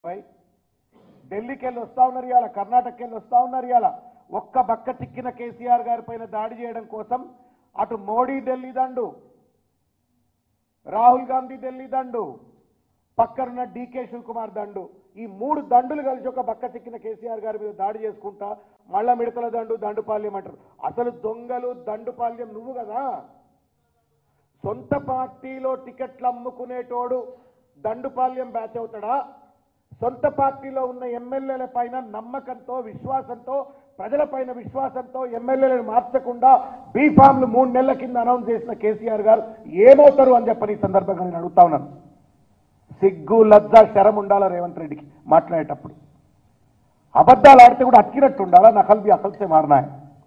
పై ఢిల్లీకి వెళ్ళి వస్తా ఉన్నారు ఇవాళ కర్ణాటకకి వెళ్ళి వస్తా ఉన్నారు ఇవాళ ఒక్క బక్క చిక్కిన కేసీఆర్ గారి పైన దాడి చేయడం కోసం అటు మోడీ ఢిల్లీ దండు రాహుల్ గాంధీ ఢిల్లీ దండు పక్కనున్న డీకే శివకుమార్ దండు ఈ మూడు దండులు కలిసి ఒక బక్క చిక్కిన కేసీఆర్ గారి మీద దాడి చేసుకుంటా మళ్ళా మిడతల దండు దండుపాల్యం అంటారు అసలు దొంగలు దండుపాల్యం నువ్వు కదా సొంత పార్టీలో టికెట్లు అమ్ముకునేటోడు దండుపాల్యం బ్యాచ్ అవుతాడా సొంత పార్టీలో ఉన్న ఎమ్మెల్యేల పైన నమ్మకంతో విశ్వాసంతో ప్రజల పైన విశ్వాసంతో ఎమ్మెల్యేలను మార్చకుండా బీఫామ్లు మూడు నెలల కింద అనౌన్స్ చేసిన కేసీఆర్ గారు ఏమవుతారు అని చెప్పని ఈ సందర్భంగా నేను అడుగుతా ఉన్నాను సిగ్గు లజ్జ శరం ఉండాలా రేవంత్ రెడ్డికి మాట్లాడేటప్పుడు అబద్ధాలు ఆడితే కూడా అక్కినట్టు ఉండాలా నకల్ బి అసల్సే మారినాయి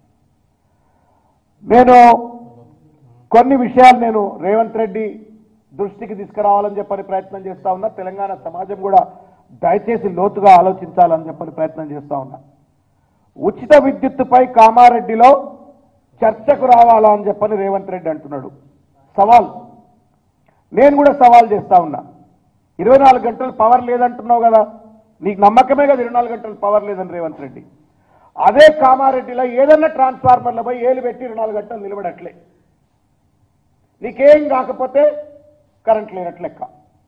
నేను కొన్ని విషయాలు నేను రేవంత్ రెడ్డి దృష్టికి తీసుకురావాలని చెప్పని ప్రయత్నం చేస్తా ఉన్నా తెలంగాణ సమాజం కూడా దయచేసి లోతుగా ఆలోచించాలని చెప్పని ప్రయత్నం చేస్తా ఉన్నా ఉచిత విద్యుత్తుపై కామారెడ్డిలో చర్చకు రావాలా అని చెప్పని రేవంత్ రెడ్డి అంటున్నాడు సవాల్ నేను కూడా సవాల్ చేస్తా ఉన్నా ఇరవై నాలుగు గంటలు పవర్ లేదంటున్నావు కదా నీకు నమ్మకమే కదా ఇరవై నాలుగు గంటలు పవర్ లేదని రేవంత్ రెడ్డి అదే కామారెడ్డిలో ఏదన్నా ట్రాన్స్ఫార్మర్లపై ఏలు పెట్టి ఇరవై నాలుగు గంటలు నిలబడట్లే నీకేం కాకపోతే కరెంట్ లేనట్లు లెక్క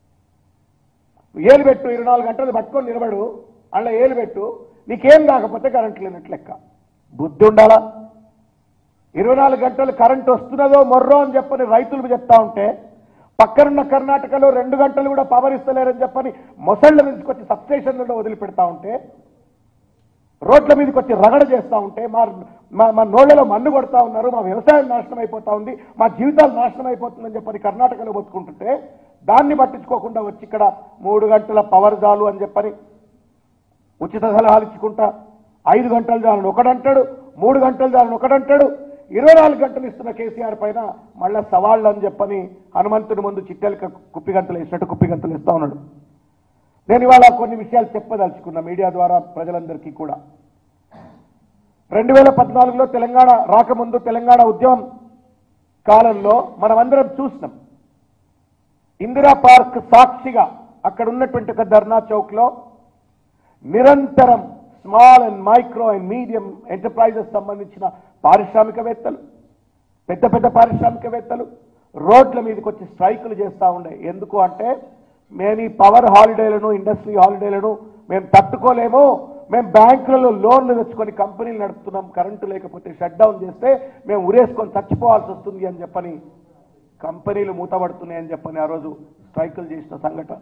ఏలు పెట్టు ఇరవై నాలుగు గంటలు పట్టుకొని నిలబడు అలా ఏలు పెట్టు నీకేం కాకపోతే కరెంట్ లేనట్లు లెక్క బుద్ధి ఉండాలా ఇరవై నాలుగు గంటలు కరెంట్ వస్తున్నదో మొర్రో అని చెప్పని రైతులు చెప్తా ఉంటే పక్కనున్న కర్ణాటకలో రెండు గంటలు కూడా పవర్ ఇస్తలేరని చెప్పని మొసళ్ళ నుంచి సబ్స్టేషన్లలో వదిలిపెడతా ఉంటే రోడ్ల మీదకి వచ్చి రగడ చేస్తూ ఉంటే మా మా- మా నోళ్లలో మన్ను కొడతా ఉన్నారు మా వ్యవసాయం నాశనం అయిపోతా ఉంది మా జీవితాలు నాశనం అయిపోతుందని చెప్పని కర్ణాటకలో బతుకుంటుంటే దాన్ని పట్టించుకోకుండా వచ్చి ఇక్కడ మూడు గంటల పవర్ చాలు అని చెప్పని ఉచిత సలహాలు ఇచ్చుకుంటా ఐదు గంటలు చాలని ఒకడంటాడు మూడు గంటలు చాలని ఒకడంటాడు ఇరవై నాలుగు గంటలు ఇస్తున్న కేసీఆర్ పైన మళ్ళా సవాళ్ళు అని చెప్పని హనుమంతుడి ముందు చిట్టెలక కుప్పి గంటలు వేసినట్టు కుప్పి గంటలు ఇస్తా ఉన్నాడు నేను ఇవాళ కొన్ని విషయాలు చెప్పదలుచుకున్నా మీడియా ద్వారా ప్రజలందరికీ కూడా రెండు వేల పద్నాలుగులో తెలంగాణ రాకముందు తెలంగాణ ఉద్యమం కాలంలో మనమందరం చూసినాం ఇందిరా పార్క్ సాక్షిగా అక్కడ ఉన్నటువంటి ఒక ధర్నా చౌక్ లో నిరంతరం small and micro and medium enterprises సంబంధించిన పారిశ్రామికవేత్తలు పెద్ద పెద్ద పారిశ్రామికవేత్తలు రోడ్ల మీదకి వచ్చి స్ట్రైకులు చేస్తూ ఉండే ఎందుకు అంటే మేము ఈ పవర్ హాలిడేలను ఇండస్ట్రీ హాలిడేలను మేము తట్టుకోలేము మేము బ్యాంకులలో లోన్లు తెచ్చుకొని కంపెనీలు నడుపుతున్నాం కరెంటు లేకపోతే షట్ డౌన్ చేస్తే మేము ఉరేసుకొని చచ్చిపోవాల్సి వస్తుంది అని చెప్పని కంపెనీలు మూతపడుతున్నాయని చెప్పని ఆ రోజు స్ట్రైకులు చేసిన సంఘటన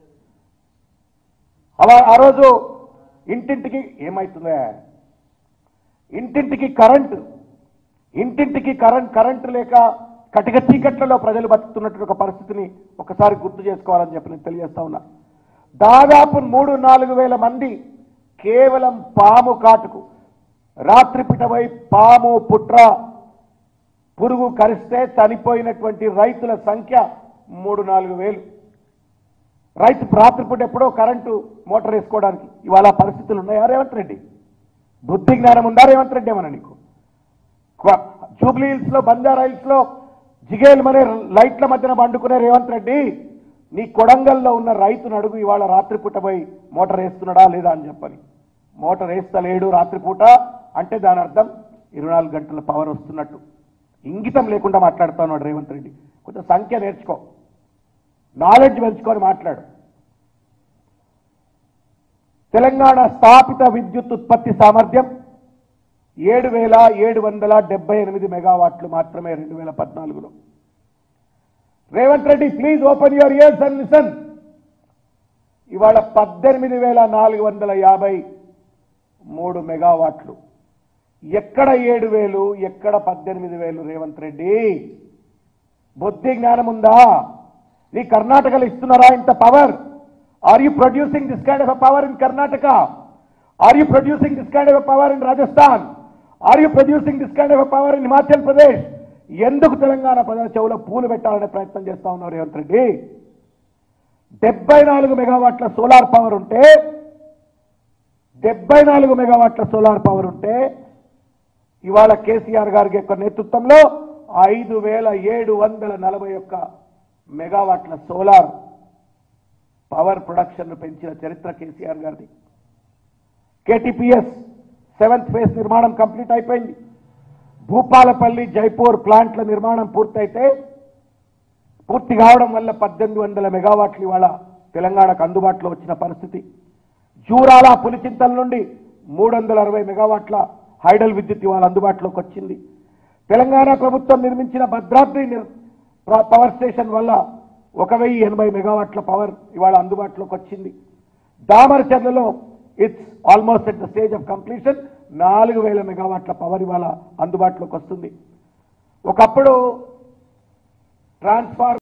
అలా ఆ రోజు ఇంటింటికి ఏమవుతుందా ఇంటింటికి కరెంటు ఇంటింటికి కరెంట్ కరెంటు లేక కటిక చీకట్లలో ప్రజలు బతుకుతున్నటువంటి ఒక పరిస్థితిని ఒకసారి గుర్తు చేసుకోవాలని చెప్పి నేను తెలియజేస్తా ఉన్నా దాదాపు మూడు నాలుగు వేల మంది కేవలం పాము కాటుకు రాత్రి పిటవై పాము పుట్ర పురుగు కరిస్తే చనిపోయినటువంటి రైతుల సంఖ్య మూడు నాలుగు వేలు రైతు రాత్రిపూట ఎప్పుడో కరెంటు మోటార్ వేసుకోవడానికి ఇవాళ ఆ పరిస్థితులు ఉన్నాయా రేవంత్ రెడ్డి బుద్ధి జ్ఞానం ఉందా రేవంత్ రెడ్డి ఏమన్నా నీకు క్వ- జూబ్లీ హిల్స్ లో బంజారా హిల్స్ లో జిగేల్ మనే లైట్ల మధ్యన పండుకునే రేవంత్ రెడ్డి నీ కొడంగల్లో ఉన్న రైతును అడుగు ఇవాళ రాత్రిపూట పోయి మోటార్ వేస్తున్నాడా లేదా అని చెప్పని మోటార్ వేస్తలేడు రాత్రిపూట అంటే దాని అర్థం ఇరవై నాలుగు గంటల పవర్ వస్తున్నట్టు ఇంగితం లేకుండా మాట్లాడుతా ఉన్నాడు రేవంత్ రెడ్డి కొంచెం సంఖ్య నేర్చుకో నాలెడ్జ్ పెంచుకొని మాట్లాడు తెలంగాణ స్థాపిత విద్యుత్ ఉత్పత్తి సామర్థ్యం ఏడు వేల ఏడు వందల డెబ్బై ఎనిమిది మెగావాట్లు మాత్రమే రెండు వేల పద్నాలుగులో Revanth Reddy please open your ears and listen ఇవాళ పద్దెనిమిది వేల నాలుగు వందల యాభై మూడు మెగావాట్లు ఎక్కడ ఏడు వేలు ఎక్కడ పద్దెనిమిది వేలు రేవంత్ రెడ్డి బుద్ధి జ్ఞానం ఉందా నీ కర్ణాటకలో ఇస్తున్నారా ఇంత power are you producing this kind of power in Karnataka are you producing this kind of power in Rajasthan are you producing this kind of power in Himachal Pradesh ఎందుకు తెలంగాణ ప్రజల చెవులో పూలు పెట్టాలనే ప్రయత్నం చేస్తా ఉన్నారు రేవంత్ రెడ్డి డెబ్బై నాలుగు మెగావాట్ల సోలార్ పవర్ ఉంటే డెబ్బై నాలుగు మెగావాట్ల సోలార్ పవర్ ఉంటే ఇవాళ కేసీఆర్ గారి యొక్క నేతృత్వంలో ఐదు వేల ఏడు వందల నలభై ఒక్క మెగావాట్ల సోలార్ పవర్ ప్రొడక్షన్ పెంచిన చరిత్ర కేసీఆర్ గారిది కేటీపీఎస్ సెవెంత్ ఫేజ్ నిర్మాణం కంప్లీట్ అయిపోయింది భూపాలపల్లి జైపూర్ ప్లాంట్ల నిర్మాణం పూర్తయితే పూర్తి కావడం వల్ల పద్దెనిమిది వందల మెగావాట్లు ఇవాళ తెలంగాణకు అందుబాటులో వచ్చిన పరిస్థితి జూరాల పులిచింతల నుండి మూడు వందల అరవై మెగావాట్ల హైడల్ విద్యుత్ ఇవాళ అందుబాటులోకి వచ్చింది తెలంగాణ ప్రభుత్వం నిర్మించిన భద్రాద్రి నిర్- ప్ర- పవర్ స్టేషన్ వల్ల ఒక వెయ్యి ఎనభై మెగావాట్ల పవర్ ఇవాళ అందుబాటులోకి వచ్చింది దామరచర్లలో it's almost at the stage of completion నాలుగు వేల మెగావాట్ల పవర్ ఇవాళ అందుబాటులోకి వస్తుంది ఒకప్పుడు ట్రాన్స్ఫార్